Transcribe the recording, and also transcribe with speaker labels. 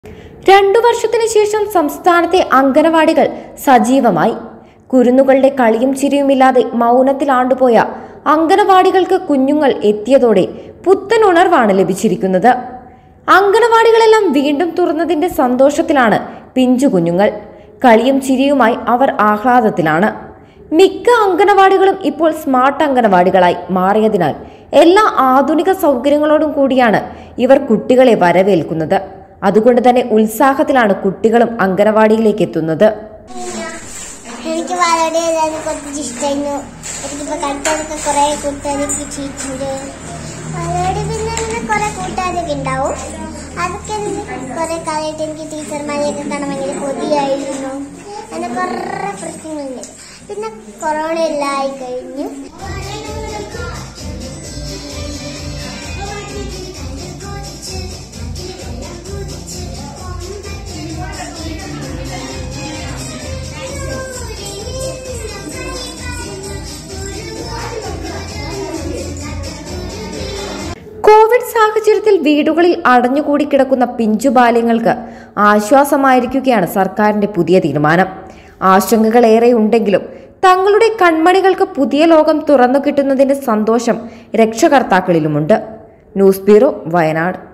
Speaker 1: രണ്ടു വർഷത്തിനു ശേഷം സംസ്ഥാനത്തെ അംഗനവാടികൾ സജീവമായി കുരുന്നുകളുടെ കളിയും ചിരിയുമില്ലാതെ മൗനത്തിലാണ്ടുപോയ അംഗനവാടികൾക്ക് കുഞ്ഞുങ്ങൾ എത്തിയതോടെ പുത്തൻ ഉണർവാണ് ലഭിച്ചിരിക്കുന്നത് അംഗനവാടികളെല്ലാം വീണ്ടും തുറന്നതിന്റെ സന്തോഷത്തിലാണ് പിഞ്ചു കുഞ്ഞുങ്ങൾ കളിയും ചിരിയുമായി അവർ ആഹ്ലാദത്തിലാണ് മിക്ക അംഗനവാടികളും ഇപ്പോൾ സ്മാർട്ട് അംഗനവാടികളായി മാറിയതിനാൽ എല്ലാ ആധുനിക സൗകര്യങ്ങളോടും കൂടിയാണ് ഇവർ കുട്ടികളെ വരവേൽക്കുന്നത് അതുകൊണ്ട് തന്നെ ഉത്സാഹത്തിലാണ് കുട്ടികളും അംഗനവാടിയിലേക്ക് എത്തുന്നത്
Speaker 2: എനിക്ക് വാലോടി എഴുതാൻ കുറച്ച് ഇഷ്ടമായിരുന്നു എനിക്കിപ്പോ കളിക്കാനൊക്കെ കുറെ കൂട്ടുകാരൊക്കെ കിട്ടിയിട്ടുണ്ട് വാലോടി പിന്നെ അങ്ങനെ കുറെ കൂട്ടുകാരൊക്കെ ഉണ്ടാവും അതൊക്കെ കുറെ കാലമായിട്ട് എനിക്ക് ടീച്ചർമാരെയൊക്കെ കാണാൻ ഭയങ്കര കൊതിയായിരുന്നു അങ്ങനെ കുറെ പ്രശ്നങ്ങളുണ്ട് പിന്നെ കൊറോണ എല്ലാം ആയി കഴിഞ്ഞു
Speaker 1: കോവിഡ് സാഹചര്യത്തിൽ വീടുകളിൽ അടഞ്ഞുകൂടി കിടക്കുന്ന പിഞ്ചു ബാല്യങ്ങൾക്ക് ആശ്വാസമായിരിക്കുകയാണ് സർക്കാരിന്റെ പുതിയ തീരുമാനം ആശങ്കകൾ ഏറെ ഉണ്ടെങ്കിലും തങ്ങളുടെ കൺമണികൾക്ക് പുതിയ ലോകം തുറന്നു കിട്ടുന്നതിന്റെ സന്തോഷം രക്ഷകർത്താക്കളിലുമുണ്ട് ന്യൂസ് ബ്യൂറോ വയനാട്